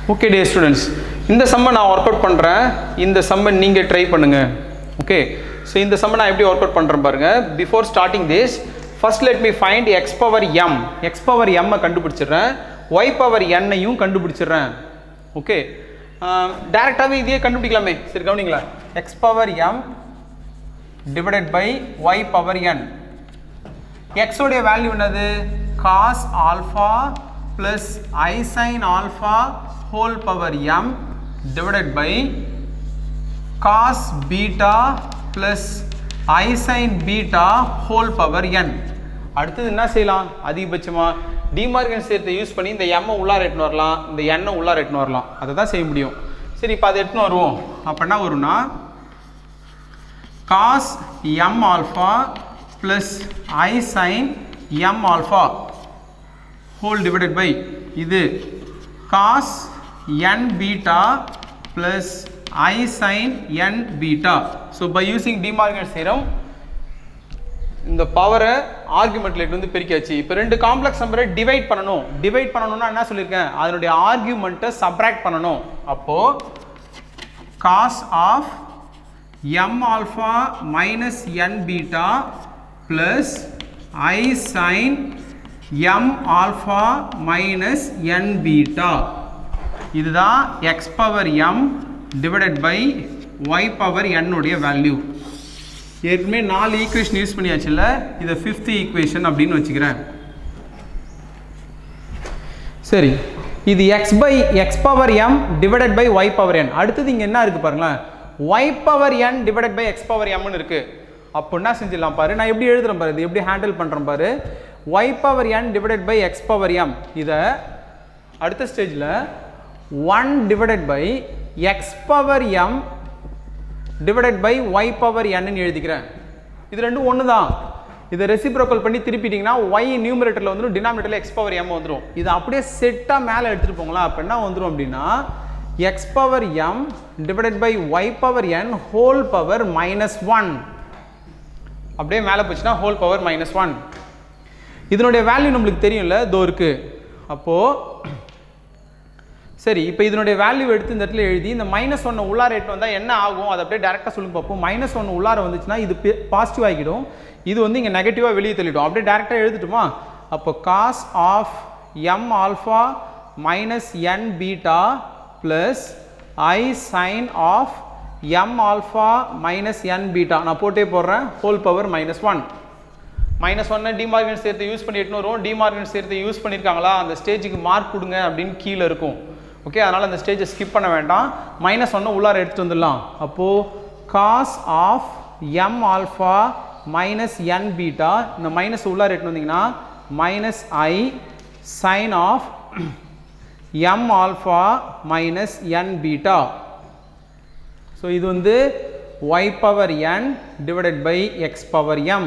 okay டே students இந்த சம்மை நான் work out பண்ணுறேன் இந்த சம்மை நீங்கள் ட்ரை பண்ணுங்கள் ஓகே ஸோ இந்த சம்மை நான் எப்படி ஒர்க் அவுட் பண்ணுறேன் பாருங்கள் before starting this first let me find x power m x power எம்மை கண்டுபிடிச்சிடுறேன் ஒய் பவர் என்னையும் கண்டுபிடிச்சிடுறேன் ஓகே டேரெக்டாகவே இதையே கண்டுபிடிக்கலாமே சரி கவனிங்களா x power m divided by y power n x உடைய வேல்யூ என்னது cos alpha plus i sin alpha whole power m divided by cos beta plus i sin beta whole power n அடுத்தது என்ன செய்யலாம் அதிகபட்சமா டிமார்கன் சேர்த்தை யூஸ் பண்ணி இந்த m உள்ளார எட்டுன்னு வரலாம் இந்த n உள்ளார எட்டுன்னு வரலாம் அதை தான் செய்ய முடியும் சரி இப்போ அதை எட்டுன்னு வருவோம் அப்போ என்ன வரும்னா cos m alpha plus i sin m alpha whole divided by இது cos n beta plus i sin n beta so by using De Morgan's theorem இந்த பவரை ஆர்குமெண்ட்ல வந்து பிரிக்காச்சு இப்போ ரெண்டு காம்ப்ளெக்ஸ் நம்பரை டிவைட் பண்ணணும் டிவைட் பண்ணணும்னா என்ன சொல்லியிருக்கேன் அதனுடைய ஆர்குமெண்ட்டை சப்ராக்ட் பண்ணணும் அப்போ cos of m alpha minus n beta plus i sin m alpha minus n beta இதுதான் x power m divided by y power n உடைய வேல்யூ ஏற்கனவே நாலு ஈக்குவேஷன் யூஸ் பண்ணியாச்சுல்ல இதை ஃபிஃப்த் ஈக்குவேஷன் அப்படின்னு வச்சுக்கிறேன் சரி இது x by x power m divided by y power n அடுத்தது இங்கே என்ன இருக்குது பாருங்களேன் y power n divided by x power எம்னு இருக்குது அப்போ என்ன செஞ்சிடலாம் பாரு நான் எப்படி எழுதுறேன் பாரு இது எப்படி ஹேண்டில் பண்ணுறேன் பாரு y power n divided by x power m இதை அடுத்த ஸ்டேஜில் one divided by x power m divided by y power என்னன்னு எழுதிக்கிறேன் இது ரெண்டும் ஒன்று தான் இதை ரெசிப்ரோக்கல் பண்ணி திருப்பிட்டிங்கன்னா ஒய் நியூமரேட்டரில் வந்துடும் டினாமினேட்டரில் எக்ஸ் பவர் எம் வந்துடும் இது அப்படியே செட்டாக மேலே எடுத்துகிட்டு போங்களா அப்போ என்ன வந்துடும் அப்படின்னா x power m divided by y power n whole power minus one அப்படியே மேலே போச்சுன்னா ஹோல் பவர் மைனஸ் ஒன் இதனுடைய வேல்யூ நம்மளுக்கு தெரியும்ல இதோ இருக்கு அப்போது சரி இப்போ இதனுடைய வேல்யூ எடுத்து இந்த இடத்துல எழுதி இந்த மைனஸ் ஒன்று உள்ளார எட்டு வந்தால் என்ன ஆகும் அதை அப்படியே டேரெக்டாக சொல்லுங்க பார்ப்போம் மைனஸ் ஒன்று உள்ளார வந்துச்சுன்னா இது பாசிட்டிவ் ஆகிடும் இது வந்து இங்கே நெகட்டிவாக வெளியே தள்ளிடும் அப்படியே டேரெக்டாக எழுதிட்டுமா அப்போ cos of m alpha minus n beta plus i sine of m alpha minus n beta நான் போட்டே போடுறேன் whole power minus one minus ஒன்னு டிமார்கன் சேர்த்து யூஸ் பண்ணி எட்டுன்னு வரும் டிமார்கன் சேர்த்து யூஸ் பண்ணியிருக்காங்களா அந்த ஸ்டேஜுக்கு மார்க் கொடுங்க அப்படின்னு கீழே இருக்கும் ஓகே அதனால் அந்த ஸ்டேஜை ஸ்கிப் பண்ண வேண்டாம் மைனஸ் ஒன்று உள்ளார எடுத்துட்டு வந்துடலாம் அப்போது cos of m alpha minus n beta இந்த மைனஸ் உள்ளார எடுத்துட்டு வந்தீங்கன்னா minus i sine of m alpha minus n beta so இது வந்து y power n divided by x power m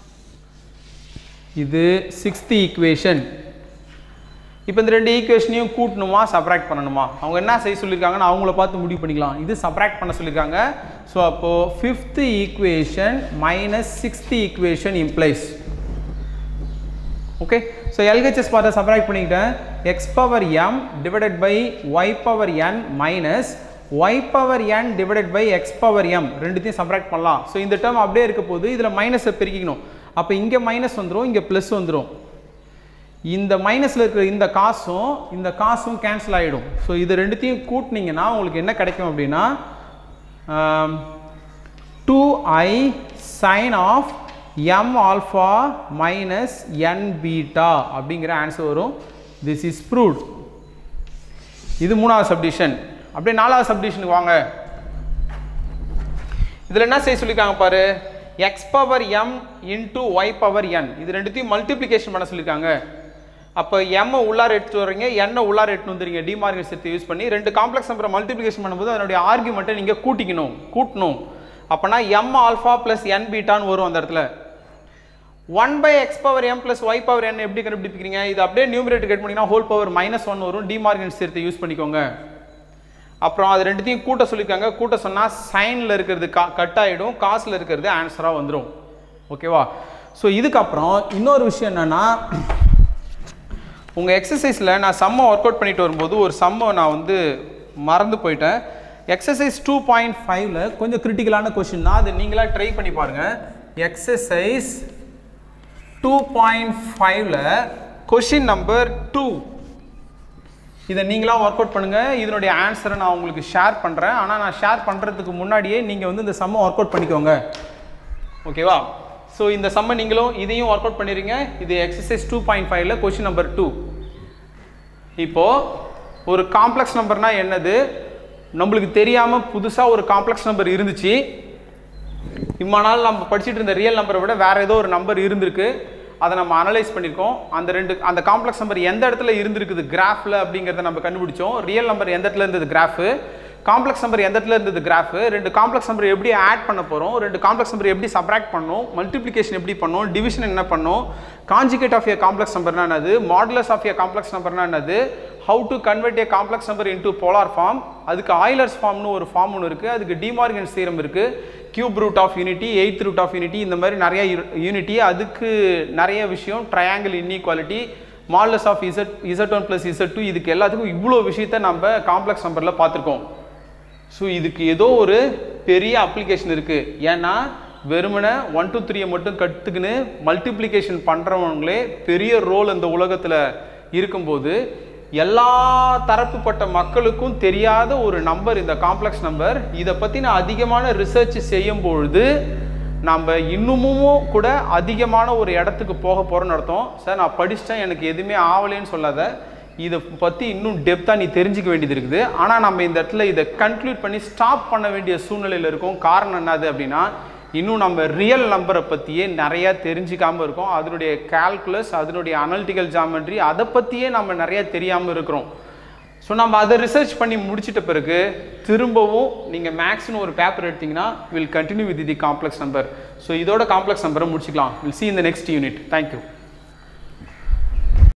இது சிக்ஸ்த் ஈக்குவேஷன் இப்போ இந்த ரெண்டு ஈக்குவேஷனையும் கூட்டணுமா சப்ராக்ட் பண்ணணுமா அவங்க என்ன செய்ய சொல்லியிருக்காங்கன்னு அவங்கள பார்த்து முடிவு பண்ணிக்கலாம் இது சப்ராக்ட் பண்ண சொல்லியிருக்காங்க ஸோ அப்போது fifth equation minus sixth equation implies okay so LHS பார்த்து சப்ராக்ட் பண்ணிக்கிட்டேன் x power m divided by y power n minus y power n divided by x power m ரெண்டுத்தையும் சப்ராக்ட் பண்ணலாம் ஸோ இந்த term அப்படியே இருக்க போது இதில் மைனஸை பெருக்கிக்கணும் அப்போ இங்கே மைனஸ் வந்துடும் இங்கே ப்ளஸ் வந்துடும் இந்த மைனஸில் இருக்கிற இந்த காசும் இந்த காசும் கேன்சல் ஆகிடும் ஸோ இது ரெண்டுத்தையும் கூட்டினீங்கன்னா உங்களுக்கு என்ன கிடைக்கும் அப்படின்னா two i sine of m alpha minus n beta அப்படிங்கிற ஆன்சர் வரும் திஸ் இஸ் ப்ரூவ்ட் இது மூணாவது சப்டிஷன் அப்படியே நாலாவது சப்டிஷனுக்கு வாங்க இதில் என்ன செய்ய சொல்லியிருக்காங்க பாரு x power m into y power n இது ரெண்டுத்தையும் மல்டிப்ளிகேஷன் பண்ண சொல்லியிருக்காங்க அப்போ எம் உள்ளார எடுத்து வரீங்க என்ன உள்ளார எடுத்து வந்துறீங்க டிமார்கன் சேர்த்து யூஸ் பண்ணி ரெண்டு காம்ப்ளெக்ஸ் நம்பரை மல்டிப்ளிகேஷன் பண்ணும்போது அதனுடைய ஆர்குமெண்ட்டை நீங்கள் கூட்டிக்கணும் கூட்டணும் அப்போனா எம் ஆல்ஃபா ப்ளஸ் என் பீட்டான்னு வரும் அந்த இடத்துல one by x power m plus y power n எப்படி கண்டுபிடிக்கிறீங்க இது அப்படியே நியூமரேட்டர் கட் பண்ணிங்கன்னா ஹோல் பவர் மைனஸ் ஒன் வரும் டிமார்கன் சேர்த்து யூஸ் பண்ணிக்கோங்க அப்புறம் அது ரெண்டுத்தையும் கூட்ட சொல்லியிருக்காங்க கூட்ட சொன்னால் சைனில் இருக்கிறது கா கட் ஆகிடும் காசில் இருக்கிறது ஆன்சராக வந்துடும் ஓகேவா ஸோ இதுக்கப்புறம் இன்னொரு விஷயம் என்னென்னா உங்கள் எக்ஸசைஸில் நான் சம்மை ஒர்க் அவுட் பண்ணிட்டு வரும்போது ஒரு சம்மை நான் வந்து மறந்து போயிட்டேன் எக்ஸசைஸ் டூ பாயிண்ட் ஃபைவ்ல கொஞ்சம் கிரிட்டிக்கலான கொஷின் தான் அது நீங்களாக ட்ரை பண்ணி பாருங்கள் எக்ஸசைஸ் டூ பாயிண்ட் ஃபைவ்ல கொஷின் நம்பர் டூ இதை நீங்களாக ஒர்க் அவுட் பண்ணுங்கள் இதனுடைய ஆன்சரை நான் உங்களுக்கு ஷேர் பண்ணுறேன் ஆனால் நான் ஷேர் பண்ணுறதுக்கு முன்னாடியே நீங்கள் வந்து இந்த சம்மை ஒர்க் அவுட் பண்ணிக்கோங்க ஓகேவா ஸோ இந்த சம்மை நீங்களும் இதையும் ஒர்க் அவுட் பண்ணிடுங்க இது எக்ஸசைஸ் டூ பாயிண்ட் ஃபைவ்ல கொஷின் நம்பர் டூ இப்போது ஒரு காம்ப்ளெக்ஸ் நம்பர்னா என்னது நம்மளுக்கு தெரியாமல் புதுசாக ஒரு காம்ப்ளெக்ஸ் நம்பர் இருந்துச்சு இம்மா நாள் நம்ம படிச்சுட்டு இருந்த ரியல் நம்பரை விட வேறு ஏதோ ஒரு நம்பர் இருந்திருக்கு அதை நம்ம அனலைஸ் பண்ணியிருக்கோம் அந்த ரெண்டு அந்த காம்ப்ளெக்ஸ் நம்பர் எந்த இடத்துல இருந்திருக்குது கிராஃபில் அப்படிங்கிறத நம்ம கண்டுபிடிச்சோம் ரியல் நம்பர் எந்த இடத்துல இருந்தது கிராஃபு காம்ப்ளெக்ஸ் நம்பர் எந்த இடத்துல இருந்தது கிராஃபு ரெண்டு காம்ப்ளெக்ஸ் நம்பர் எப்படி ஆட் பண்ண போகிறோம் ரெண்டு காம்ப்ளெக்ஸ் நம்பர் எப்படி சப்ராக்ட் பண்ணோம் மல்டிப்ளிகேஷன் எப்படி பண்ணோம் டிவிஷன் என்ன பண்ணோம் காஞ்சிகேட் ஆஃப் ஏ காம்ப்ளெக்ஸ் நம்பர்னா என்னது மாடுலஸ் ஆஃப் ஏ காம்ப்ளெக்ஸ் நம்பர்னா என்னது how to convert a complex number into polar form அதுக்கு ஆயிலர்ஸ் ஃபார்ம்னு ஒரு ஃபார்ம் ஒன்று இருக்குது அதுக்கு டிமார்கன்ஸ் தீரம் இருக்குது cube root of unity eighth root of unity இந்த மாதிரி நிறைய யூனிட்டி அதுக்கு நிறைய விஷயம் triangle inequality modulus of z z one plus Z two இதுக்கு எல்லாத்துக்கும் இவ்வளோ விஷயத்த நம்ம காம்ப்ளெக்ஸ் நம்பரில் பார்த்துருக்கோம் ஸோ இதுக்கு ஏதோ ஒரு பெரிய அப்ளிகேஷன் இருக்குது ஏன்னா வெறுமனை ஒன் டூ த்ரீயை மட்டும் கற்றுக்குன்னு மல்டிப்ளிகேஷன் பண்ணுறவங்களே பெரிய ரோல் இந்த உலகத்தில் இருக்கும்போது எல்லா தரப்புப்பட்ட மக்களுக்கும் தெரியாத ஒரு நம்பர் இந்த காம்ப்ளெக்ஸ் நம்பர் இதை பற்றி நான் அதிகமான ரிசர்ச் செய்யும் பொழுது நம்ம இன்னமும் கூட அதிகமான ஒரு இடத்துக்கு போக போகிறோன்னு அர்த்தம் சார் நான் படிச்சிட்டேன் எனக்கு எதுவுமே ஆகலைன்னு சொல்லாத இதை பற்றி இன்னும் டெப்த்தாக நீ தெரிஞ்சுக்க வேண்டியது இருக்குது ஆனால் நம்ம இந்த இடத்துல இதை கன்க்ளூட் பண்ணி ஸ்டாப் பண்ண வேண்டிய சூழ்நிலையில் இருக்கோம் காரணம் என்னது அப்படின்னா இன்னும் நம்ம ரியல் நம்பரை பற்றியே நிறையா தெரிஞ்சிக்காமல் இருக்கோம் அதனுடைய கால்குலஸ் அதனுடைய அனலிட்டிக்கல் ஜாமெட்ரி அதை பற்றியே நம்ம நிறையா தெரியாமல் இருக்கிறோம் ஸோ நம்ம அதை ரிசர்ச் பண்ணி முடிச்சிட்ட பிறகு திரும்பவும் நீங்கள் மேக்ஸ்னு ஒரு பேப்பர் எடுத்தீங்கன்னா we'll continue with the complex number so இதோட காம்ப்ளெக்ஸ் நம்பரை முடிச்சிக்கலாம் வில் சி இந்த நெக்ஸ்ட் யூனிட் தேங்க்யூ